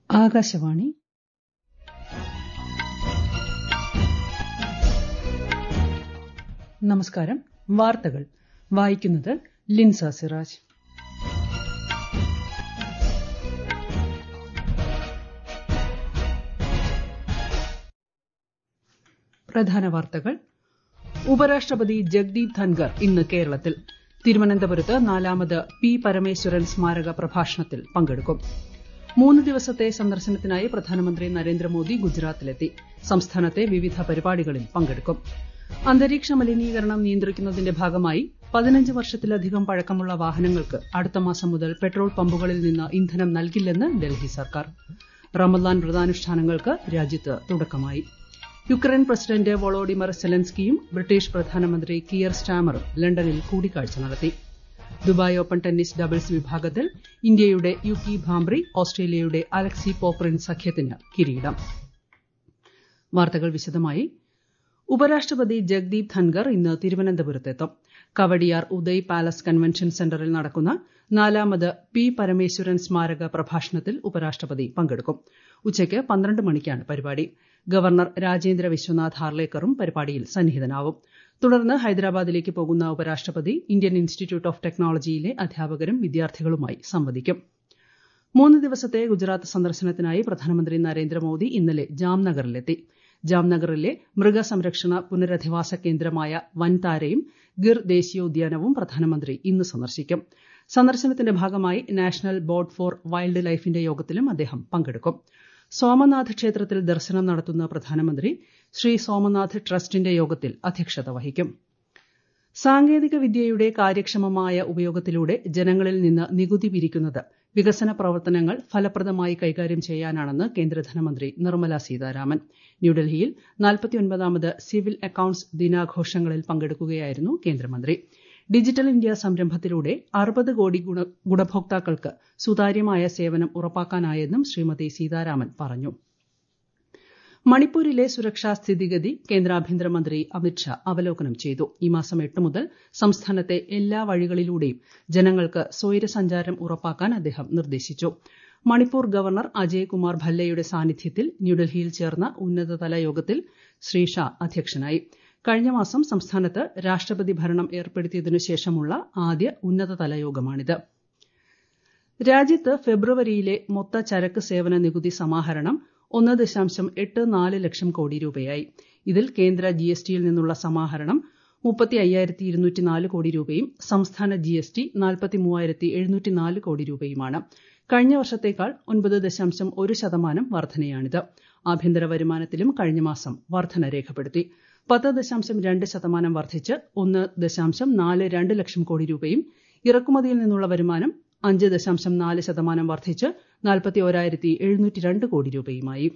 ആകാശവാണി നമസ്കാരം വാർത്തകൾ വായിക്കുന്നത് ലിൻസ സിറാജ് പ്രധാന വാർത്തകൾ ഉപരാഷ്ട്രപതി ജഗ്ദീപ് ധൻകർ ഇന്ന് കേരളത്തിൽ തിരുവനന്തപുരത്ത് നാലാമത് പി പരമേശ്വരൻ സ്മാരക പ്രഭാഷണത്തിൽ പങ്കെടുക്കും മൂന്ന് ദിവസത്തെ സന്ദർശനത്തിനായി പ്രധാനമന്ത്രി നരേന്ദ്രമോദി ഗുജറാത്തിലെത്തി സംസ്ഥാനത്തെ വിവിധ പരിപാടികളിൽ പങ്കെടുക്കും അന്തരീക്ഷ മലിനീകരണം നിയന്ത്രിക്കുന്നതിന്റെ ഭാഗമായി പതിനഞ്ച് വർഷത്തിലധികം പഴക്കമുള്ള വാഹനങ്ങൾക്ക് അടുത്ത മാസം മുതൽ പെട്രോൾ പമ്പുകളിൽ നിന്ന് ഇന്ധനം നൽകില്ലെന്ന് ഡൽഹി സർക്കാർ റമദാൻ വ്രതാനുഷ്ഠാനങ്ങൾക്ക് രാജ്യത്ത് തുടക്കമായി യുക്രൈൻ പ്രസിഡന്റ് വൊളോഡിമർ സെലൻസ്കിയും ബ്രിട്ടീഷ് പ്രധാനമന്ത്രി കിയർ സ്റ്റാമറും ലണ്ടനിൽ കൂടിക്കാഴ്ച നടത്തി ദുബായ് ഓപ്പൺ ടെന്നീസ് ഡബിൾസ് വിഭാഗത്തിൽ ഇന്ത്യയുടെ യുക്കി ഭാംബ്രി ഓസ്ട്രേലിയയുടെ അലക്സി പോപ്രിൻ സഖ്യത്തിന് കിരീടം വാർത്തകൾ വിശദമായി ഉപരാഷ്ട്രപതി ജഗ്ദീപ് ധൻകർ ഇന്ന് തിരുവനന്തപുരത്തെത്തും കവടിയാർ ഉദയ് പാലസ് കൺവെൻഷൻ സെന്ററിൽ നടക്കുന്ന നാലാമത് പി പരമേശ്വരൻ സ്മാരക പ്രഭാഷണത്തിൽ ഉപരാഷ്ട്രപതി പങ്കെടുക്കും ഉച്ചയ്ക്ക് പന്ത്രണ്ട് മണിക്കാണ് പരിപാടി ഗവർണർ രാജേന്ദ്ര വിശ്വനാഥ് ഹാർലേക്കറും പരിപാടിയിൽ സന്നിഹിതനാവും തുടർന്ന് ഹൈദരാബാദിലേക്ക് പോകുന്ന ഉപരാഷ്ട്രപതി ഇന്ത്യൻ ഇൻസ്റ്റിറ്റ്യൂട്ട് ഓഫ് ടെക്നോളജിയിലെ അധ്യാപകരും വിദ്യാർത്ഥികളുമായി സംവദിക്കും മൂന്ന് ദിവസത്തെ ഗുജറാത്ത് സന്ദർശനത്തിനായി പ്രധാനമന്ത്രി നരേന്ദ്രമോദി ഇന്നലെ ജാംനഗറിലെത്തി ജാംനഗറിലെ മൃഗസംരക്ഷണ പുനരധിവാസ കേന്ദ്രമായ വൻതാരയും ഗിർ ദേശീയോദ്യാനവും പ്രധാനമന്ത്രി ഇന്ന് സന്ദർശിക്കും സന്ദർശനത്തിന്റെ ഭാഗമായി നാഷണൽ ബോർഡ് ഫോർ വൈൽഡ് ലൈഫിന്റെ യോഗത്തിലും അദ്ദേഹം പങ്കെടുക്കും സോമനാഥ് ക്ഷേത്രത്തിൽ ദർശനം നടത്തുന്ന പ്രധാനമന്ത്രി ശ്രീ സോമനാഥ് ട്രസ്റ്റിന്റെ യോഗത്തിൽ അധ്യക്ഷത വഹിക്കും സാങ്കേതിക വിദ്യയുടെ കാര്യക്ഷമമായ ഉപയോഗത്തിലൂടെ ജനങ്ങളിൽ നിന്ന് നികുതി പിരിക്കുന്നത് വികസന പ്രവർത്തനങ്ങൾ ഫലപ്രദമായി കൈകാര്യം ചെയ്യാനാണെന്ന് കേന്ദ്ര ധനമന്ത്രി നിർമ്മല സീതാരാമൻ ന്യൂഡൽഹിയിൽ നാൽപ്പത്തിയൊൻപതാമത് സിവിൽ അക്കൌണ്ട്സ് ദിനാഘോഷങ്ങളിൽ പങ്കെടുക്കുകയായിരുന്നു കേന്ദ്രമന്ത്രി ഡിജിറ്റൽ ഇന്ത്യ സംരംഭത്തിലൂടെ അറുപത് കോടി ഗുണഭോക്താക്കൾക്ക് സുതാര്യമായ സേവനം ഉറപ്പാക്കാനായെന്നും ശ്രീമതി സീതാരാമൻ പറഞ്ഞു മണിപ്പൂരിലെ സുരക്ഷാ സ്ഥിതിഗതി കേന്ദ്ര ആഭ്യന്തരമന്ത്രി അമിത്ഷാ അവലോകനം ചെയ്തു ഈ മാസം എട്ട് മുതൽ സംസ്ഥാനത്തെ എല്ലാ വഴികളിലൂടെയും ജനങ്ങൾക്ക് സ്വൈരസഞ്ചാരം ഉറപ്പാക്കാൻ അദ്ദേഹം നിർദ്ദേശിച്ചു മണിപ്പൂർ ഗവർണർ അജയ് കുമാർ ഭല്ലയുടെ സാന്നിധ്യത്തിൽ ന്യൂഡൽഹിയിൽ ചേർന്ന ഉന്നതതല യോഗത്തിൽ ശ്രീ ഷാ അധ്യക്ഷനായി കഴിഞ്ഞ മാസം സംസ്ഥാനത്ത് രാഷ്ട്രപതി ഭരണം ഏർപ്പെടുത്തിയതിനു ശേഷമുള്ള ആദ്യ ഉന്നതതല യോഗമാണിത് രാജ്യത്ത് ഫെബ്രുവരിയിലെ മൊത്ത ചരക്ക് സേവന നികുതി സമാഹരണം ഒന്ന് ദശാംശം എട്ട് നാല് ലക്ഷം കോടി രൂപയായി ഇതിൽ കേന്ദ്ര ജി എസ് ടിയിൽ നിന്നുള്ള സമാഹരണം മുപ്പത്തി അയ്യായിരത്തി ഇരുന്നൂറ്റി നാല് കോടി രൂപയും സംസ്ഥാന ജി എസ് ടി നാൽപ്പത്തി മൂവായിരത്തി എഴുന്നൂറ്റി നാല് കോടി രൂപയുമാണ് കഴിഞ്ഞ വർഷത്തേക്കാൾ ഒൻപത് ദശാംശം ഒരു ശതമാനം വർധനയാണിത് ആഭ്യന്തര വരുമാനത്തിലും കഴിഞ്ഞ മാസം വർധന രേഖപ്പെടുത്തി പത്ത് ദശാംശം രണ്ട് ശതമാനം വർദ്ധിച്ച് ഒന്ന് ദശാംശം നാല് രണ്ട് ലക്ഷം കോടി രൂപയും ഇറക്കുമതിയിൽ നിന്നുള്ള വരുമാനം അഞ്ച് ദശാംശം നാല് ശതമാനം വർദ്ധിച്ച് നാൽപ്പത്തി ഓരായിരത്തി എഴുന്നൂറ്റി രണ്ട് കോടി രൂപയുമായി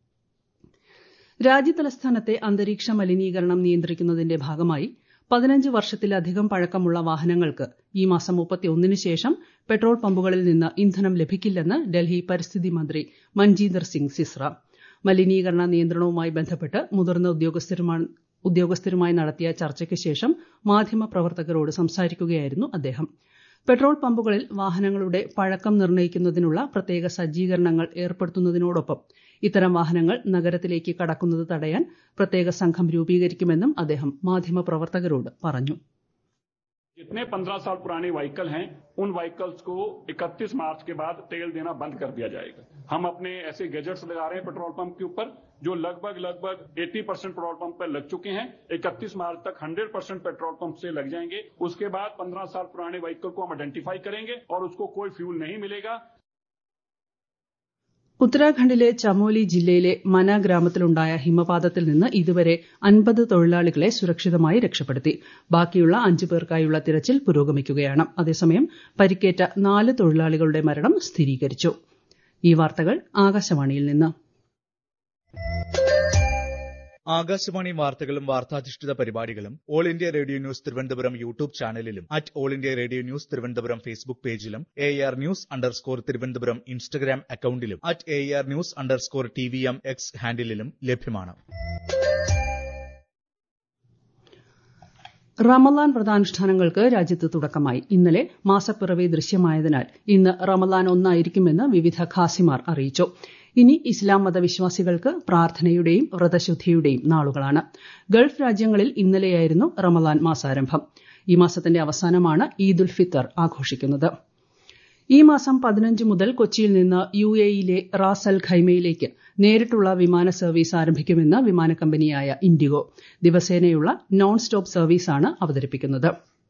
രാജ്യതലസ്ഥാനത്തെ അന്തരീക്ഷ മലിനീകരണം നിയന്ത്രിക്കുന്നതിന്റെ ഭാഗമായി പതിനഞ്ച് വർഷത്തിലധികം പഴക്കമുള്ള വാഹനങ്ങൾക്ക് ഈ മാസം മുപ്പത്തിയൊന്നിന് ശേഷം പെട്രോൾ പമ്പുകളിൽ നിന്ന് ഇന്ധനം ലഭിക്കില്ലെന്ന് ഡൽഹി പരിസ്ഥിതി മന്ത്രി മൻജീന്ദർ സിംഗ് സിസ്ര മലിനീകരണ നിയന്ത്രണവുമായി ബന്ധപ്പെട്ട് മുതിർന്ന ഉദ്യോഗസ്ഥരുമായി ഉദ്യോഗസ്ഥരുമായി നടത്തിയ ചർച്ചയ്ക്ക് ശേഷം മാധ്യമപ്രവർത്തകരോട് സംസാരിക്കുകയായിരുന്നു അദ്ദേഹം പെട്രോൾ പമ്പുകളിൽ വാഹനങ്ങളുടെ പഴക്കം നിർണ്ണയിക്കുന്നതിനുള്ള പ്രത്യേക സജ്ജീകരണങ്ങൾ ഏർപ്പെടുത്തുന്നതിനോടൊപ്പം ഇത്തരം വാഹനങ്ങൾ നഗരത്തിലേക്ക് കടക്കുന്നത് തടയാൻ പ്രത്യേക സംഘം രൂപീകരിക്കുമെന്നും അദ്ദേഹം മാധ്യമപ്രവർത്തകരോട് പറഞ്ഞു जितने पंद्रह साल पुराने व्हीकल हैं उन व्हीकल्स को 31 मार्च के बाद तेल देना बंद कर दिया जाएगा हम अपने ऐसे गैजेट्स लगा रहे हैं पेट्रोल पंप के ऊपर जो लगभग लगभग 80 परसेंट पेट्रोल पंप पर लग चुके हैं 31 मार्च तक 100 परसेंट पेट्रोल पंप से लग जाएंगे उसके बाद 15 साल पुराने व्हीकल को हम आइडेंटिफाई करेंगे और उसको कोई फ्यूल नहीं मिलेगा ഉത്തരാഖണ്ഡിലെ ചമോലി ജില്ലയിലെ മന ഗ്രാമത്തിലുണ്ടായ ഹിമപാതത്തിൽ നിന്ന് ഇതുവരെ അൻപത് തൊഴിലാളികളെ സുരക്ഷിതമായി രക്ഷപ്പെടുത്തി ബാക്കിയുള്ള അഞ്ചു പേർക്കായുള്ള തിരച്ചിൽ പുരോഗമിക്കുകയാണ് അതേസമയം പരിക്കേറ്റ നാല് തൊഴിലാളികളുടെ മരണം സ്ഥിരീകരിച്ചു ഈ വാർത്തകൾ ആകാശവാണിയിൽ നിന്ന് ആകാശവാണി വാർത്തകളും വാർത്താധിഷ്ഠിത പരിപാടികളും All India Radio news Thiruvananthapuram YouTube ചാനലിലും at All India Radio news Thiruvananthapuram Facebook പേജിലും A R news underscore Thiruvananthapuram Instagram അക്കൌണ്ടിലും at A R news underscore T V M X ഹാൻഡിലും ലഭ്യമാണ് റമലാൻ വ്രതാനുഷ്ഠാനങ്ങൾക്ക് രാജ്യത്ത് തുടക്കമായി ഇന്നലെ മാസപ്പിറവി ദൃശ്യമായതിനാൽ ഇന്ന് റമലാൻ ഒന്നായിരിക്കുമെന്ന് വിവിധ ഖാസിമാർ അറിയിച്ചു ഇനി ഇസ്ലാം മതവിശ്വാസികൾക്ക് പ്രാർത്ഥനയുടെയും വ്രതശുദ്ധിയുടെയും നാളുകളാണ് ഗൾഫ് രാജ്യങ്ങളിൽ ഇന്നലെയായിരുന്നു റമലാൻ മാസാരംഭം ഈ മാസത്തിന്റെ അവസാനമാണ് ഈദ് ഉൽ ഫിത്തർ ആഘോഷിക്കുന്നത് ഈ മാസം പതിനഞ്ച് മുതൽ കൊച്ചിയിൽ നിന്ന് യു എയിലെ റാസ് അൽ ഖൈമയിലേക്ക് നേരിട്ടുള്ള വിമാന സർവീസ് ആരംഭിക്കുമെന്ന് വിമാന കമ്പനിയായ ഇൻഡിഗോ ദിവസേനയുള്ള നോൺ സ്റ്റോപ്പ് സർവീസാണ് അവതരിപ്പിക്കുന്നത്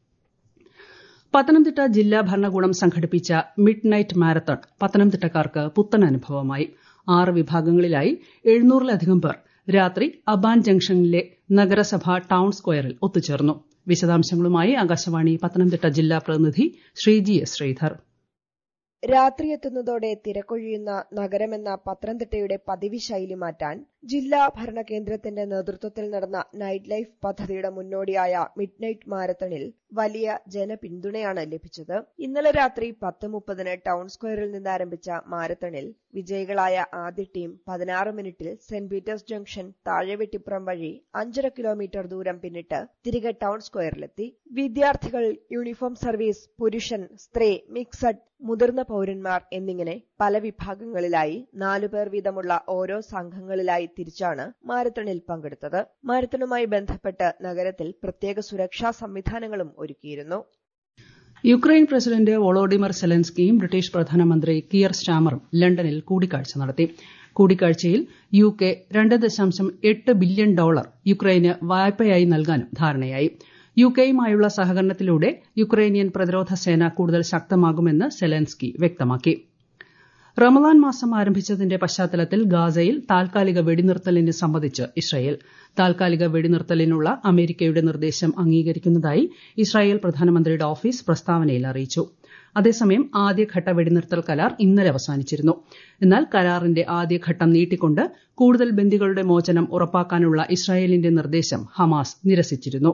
പത്തനംതിട്ട ജില്ലാ ഭരണകൂടം സംഘടിപ്പിച്ച മിഡ് നൈറ്റ് മാരത്തൺ പത്തനംതിട്ടക്കാർക്ക് പുത്തൻ അനുഭവമായി ആറ് വിഭാഗങ്ങളിലായി എഴുന്നൂറിലധികം പേർ രാത്രി അബാൻ ജംഗ്ഷനിലെ നഗരസഭ ടൌൺ സ്ക്വയറിൽ ഒത്തുചേർന്നു വിശദാംശങ്ങളുമായി ആകാശവാണി പത്തനംതിട്ട ജില്ലാ പ്രതിനിധി ശ്രീജി എസ് ശ്രീധർ രാത്രി എത്തുന്നതോടെ തിരക്കൊഴിയുന്ന നഗരമെന്ന പത്തനംതിട്ടയുടെ പതിവ് ശൈലി മാറ്റാൻ ജില്ലാ ഭരണകേന്ദ്രത്തിന്റെ നേതൃത്വത്തിൽ നടന്ന നൈറ്റ് ലൈഫ് പദ്ധതിയുടെ മുന്നോടിയായ മിഡ് നൈറ്റ് മാരത്തണിൽ വലിയ ജനപിന്തുണയാണ് ലഭിച്ചത് ഇന്നലെ രാത്രി പത്ത് മുപ്പതിന് ടൗൺ സ്ക്വയറിൽ നിന്ന് ആരംഭിച്ച മാരത്തണിൽ വിജയികളായ ആദ്യ ടീം പതിനാറ് മിനിറ്റിൽ സെന്റ് പീറ്റേഴ്സ് ജംഗ്ഷൻ താഴെവെട്ടിപ്പുറം വഴി അഞ്ചര കിലോമീറ്റർ ദൂരം പിന്നിട്ട് തിരികെ ടൗൺ സ്ക്വയറിലെത്തി വിദ്യാർത്ഥികൾ യൂണിഫോം സർവീസ് പുരുഷൻ സ്ത്രീ മിക്സഡ് മുതിർന്ന പൌരന്മാർ എന്നിങ്ങനെ പല വിഭാഗങ്ങളിലായി നാലുപേർ വീതമുള്ള ഓരോ സംഘങ്ങളിലായി തിരിച്ചാണ് മാരത്തണിൽ പങ്കെടുത്തത് മാരത്തണുമായി ബന്ധപ്പെട്ട് നഗരത്തിൽ പ്രത്യേക സുരക്ഷാ സംവിധാനങ്ങളും ഒരുക്കിയിരുന്നു യുക്രൈൻ പ്രസിഡന്റ് വോളോഡിമർ സെലൻസ്കിയും ബ്രിട്ടീഷ് പ്രധാനമന്ത്രി കിയർ സ്റ്റാമറും ലണ്ടനിൽ കൂടിക്കാഴ്ച നടത്തി കൂടിക്കാഴ്ചയിൽ യു കെ രണ്ട് ദശാംശം എട്ട് ബില്യൺ ഡോളർ യുക്രൈന് വായ്പയായി നൽകാനും ധാരണയായി യു കെയുമായുള്ള സഹകരണത്തിലൂടെ യുക്രൈനിയൻ പ്രതിരോധ സേന കൂടുതൽ ശക്തമാകുമെന്ന് സെലൻസ്കി വ്യക്തമാക്കി റമലാൻ മാസം ആരംഭിച്ചതിന്റെ പശ്ചാത്തലത്തിൽ ഗാസയിൽ താൽക്കാലിക വെടിനിർത്തലിന് സമ്മതിച്ച് ഇസ്രായേൽ താൽക്കാലിക വെടിനിർത്തലിനുള്ള അമേരിക്കയുടെ നിർദ്ദേശം അംഗീകരിക്കുന്നതായി ഇസ്രായേൽ പ്രധാനമന്ത്രിയുടെ ഓഫീസ് പ്രസ്താവനയിൽ അറിയിച്ചു അതേസമയം ആദ്യഘട്ട വെടിനിർത്തൽ കരാർ ഇന്നലെ അവസാനിച്ചിരുന്നു എന്നാൽ കരാറിന്റെ ആദ്യഘട്ടം നീട്ടിക്കൊണ്ട് കൂടുതൽ ബന്ദികളുടെ മോചനം ഉറപ്പാക്കാനുള്ള ഇസ്രായേലിന്റെ നിർദ്ദേശം ഹമാസ് നിരസിച്ചിരുന്നു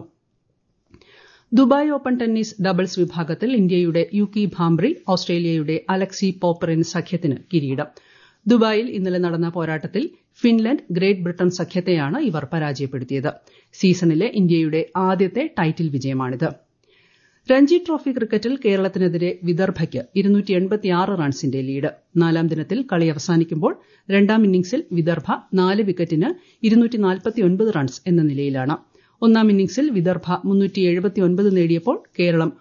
ദുബായ് ഓപ്പൺ ടെന്നീസ് ഡബിൾസ് വിഭാഗത്തിൽ ഇന്ത്യയുടെ യുകി ഭാംബ്രി ഓസ്ട്രേലിയയുടെ അലക്സി പോപ്പറിൻ സഖ്യത്തിന് കിരീടം ദുബായിൽ ഇന്നലെ നടന്ന പോരാട്ടത്തിൽ ഫിൻലൻഡ് ഗ്രേറ്റ് ബ്രിട്ടൻ സഖ്യത്തെയാണ് ഇവർ പരാജയപ്പെടുത്തിയത് സീസണിലെ ഇന്ത്യയുടെ ആദ്യത്തെ ടൈറ്റിൽ വിജയമാണിത് രഞ്ജി ട്രോഫി ക്രിക്കറ്റിൽ കേരളത്തിനെതിരെ വിദർഭയ്ക്ക് റൺസിന്റെ ലീഡ് നാലാം ദിനത്തിൽ കളി അവസാനിക്കുമ്പോൾ രണ്ടാം ഇന്നിംഗ്സിൽ വിദർഭ നാല് വിക്കറ്റിന് റൺസ് എന്ന നിലയിലാണ് ഒന്നാം ഇന്നിംഗ്സിൽ വിദർഭ നേടിയപ്പോൾ കേരളം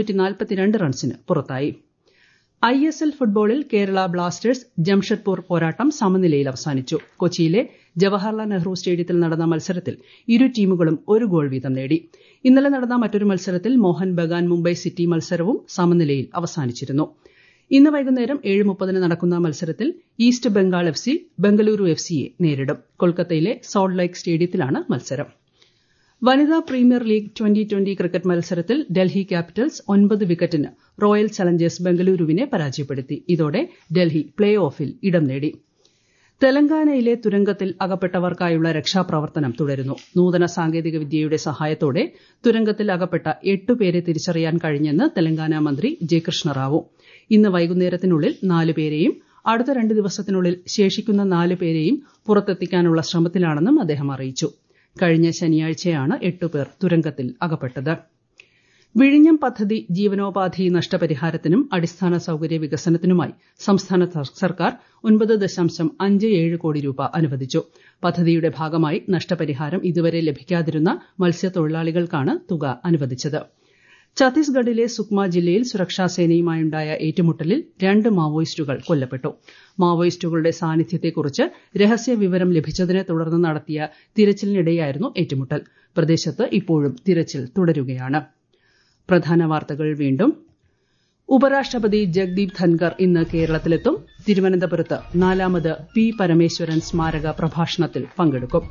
റൺസിന് പുറത്തായി ഐ എസ് എൽ ഫുട്ബോളിൽ കേരള ബ്ലാസ്റ്റേഴ്സ് ജംഷഡ്പൂർ പോരാട്ടം സമനിലയിൽ അവസാനിച്ചു കൊച്ചിയിലെ ജവഹർലാൽ നെഹ്റു സ്റ്റേഡിയത്തിൽ നടന്ന മത്സരത്തിൽ ഇരു ടീമുകളും ഒരു ഗോൾ വീതം നേടി ഇന്നലെ നടന്ന മറ്റൊരു മത്സരത്തിൽ മോഹൻ ബഗാൻ മുംബൈ സിറ്റി മത്സരവും സമനിലയിൽ അവസാനിച്ചിരുന്നു ഇന്ന് വൈകുന്നേരം ഏഴ് മുപ്പതിന് നടക്കുന്ന മത്സരത്തിൽ East Bengal F C Bengaluru F സിയെ നേരിടും കൊൽക്കത്തയിലെ സോൾട്ട് ലൈക്ക് സ്റ്റേഡിയത്തിലാണ് മത്സരം വനിതാ premier league twenty twenty cricket മത്സരത്തിൽ ഡൽഹി ക്യാപിറ്റൽസ് ഒൻപത് വിക്കറ്റിന് റോയൽ ചലഞ്ചേഴ്സ് ബംഗളൂരുവിനെ പരാജയപ്പെടുത്തി ഇതോടെ ഡൽഹി പ്ലേ ഓഫിൽ ഇടം നേടി തെലങ്കാനയിലെ തുരങ്കത്തിൽ അകപ്പെട്ടവർക്കായുള്ള രക്ഷാപ്രവർത്തനം തുടരുന്നു നൂതന സാങ്കേതിക വിദ്യയുടെ സഹായത്തോടെ തുരങ്കത്തിൽ അകപ്പെട്ട എട്ടുപേരെ തിരിച്ചറിയാൻ കഴിഞ്ഞെന്ന് തെലങ്കാന മന്ത്രി ജെ കൃഷ്ണറാവു ഇന്ന് വൈകുന്നേരത്തിനുള്ളിൽ നാലുപേരെയും അടുത്ത രണ്ട് ദിവസത്തിനുള്ളിൽ ശേഷിക്കുന്ന നാലുപേരെയും പുറത്തെത്തിക്കാനുള്ള ശ്രമത്തിലാണെന്നും അദ്ദേഹം അറിയിച്ചു കഴിഞ്ഞ ശനിയാഴ്ചയാണ് എട്ടുപേർ തുരങ്കത്തിൽ അകപ്പെട്ടത് വിഴിഞ്ഞം പദ്ധതി ജീവനോപാധി നഷ്ടപരിഹാരത്തിനും അടിസ്ഥാന സൌകര്യ വികസനത്തിനുമായി സംസ്ഥാന സർക്കാർ ഒൻപത് ദശാംശം അഞ്ച് ഏഴ് കോടി രൂപ അനുവദിച്ചു പദ്ധതിയുടെ ഭാഗമായി നഷ്ടപരിഹാരം ഇതുവരെ ലഭിക്കാതിരുന്ന മത്സ്യത്തൊഴിലാളികൾക്കാണ് തുക അനുവദിച്ചത് ഛത്തീസ്ഗഡിലെ സുക്മ ജില്ലയിൽ സുരക്ഷാസേനയുമായുണ്ടായ ഏറ്റുമുട്ടലിൽ രണ്ട് മാവോയിസ്റ്റുകൾ കൊല്ലപ്പെട്ടു മാവോയിസ്റ്റുകളുടെ സാന്നിധ്യത്തെക്കുറിച്ച് രഹസ്യ വിവരം ലഭിച്ചതിനെ തുടർന്ന് നടത്തിയ തിരച്ചിലിനിടെയായിരുന്നു ഏറ്റുമുട്ടൽ പ്രദേശത്ത് ഇപ്പോഴും തിരച്ചിൽ തുടരുകയാണ് പ്രധാന വാർത്തകൾ വീണ്ടും ഉപരാഷ്ട്രപതി ജഗ്ദീപ് ധൻകർ ഇന്ന് കേരളത്തിലെത്തും തിരുവനന്തപുരത്ത് നാലാമത് പി പരമേശ്വരൻ സ്മാരക പ്രഭാഷണത്തിൽ പങ്കെടുക്കും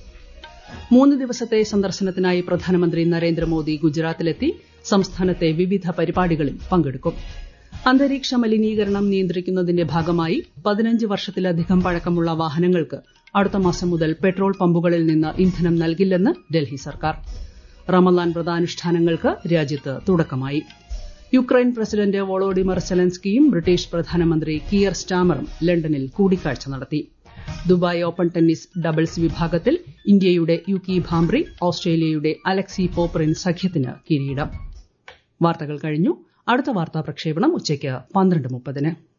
മൂന്ന് ദിവസത്തെ സന്ദർശനത്തിനായി പ്രധാനമന്ത്രി നരേന്ദ്രമോദി ഗുജറാത്തിലെത്തി സംസ്ഥാനത്തെ വിവിധ പരിപാടികളിൽ പങ്കെടുക്കും അന്തരീക്ഷ മലിനീകരണം നിയന്ത്രിക്കുന്നതിന്റെ ഭാഗമായി പതിനഞ്ച് വർഷത്തിലധികം പഴക്കമുള്ള വാഹനങ്ങൾക്ക് അടുത്ത മാസം മുതൽ പെട്രോൾ പമ്പുകളിൽ നിന്ന് ഇന്ധനം നൽകില്ലെന്ന് ഡൽഹി സർക്കാർ റമലാൻ വ്രതാനുഷ്ഠാനങ്ങൾക്ക് രാജ്യത്ത് തുടക്കമായി യുക്രൈൻ പ്രസിഡന്റ് വോളോഡിമർ സെലൻസ്കിയും ബ്രിട്ടീഷ് പ്രധാനമന്ത്രി കിയർ സ്റ്റാമറും ലണ്ടനിൽ കൂടിക്കാഴ്ച നടത്തി ദുബായ് ഓപ്പൺ ടെന്നീസ് ഡബിൾസ് വിഭാഗത്തിൽ ഇന്ത്യയുടെ യുക്കി ഭാംബ്രി ഓസ്ട്രേലിയയുടെ അലക്സി പോപ്പറിൻ സഖ്യത്തിന് കിരീടം വാർത്തകൾ കഴിഞ്ഞു അടുത്ത വാർത്താ പ്രക്ഷേപണം ഉച്ചയ്ക്ക് പന്ത്രണ്ട് മുപ്പതിന്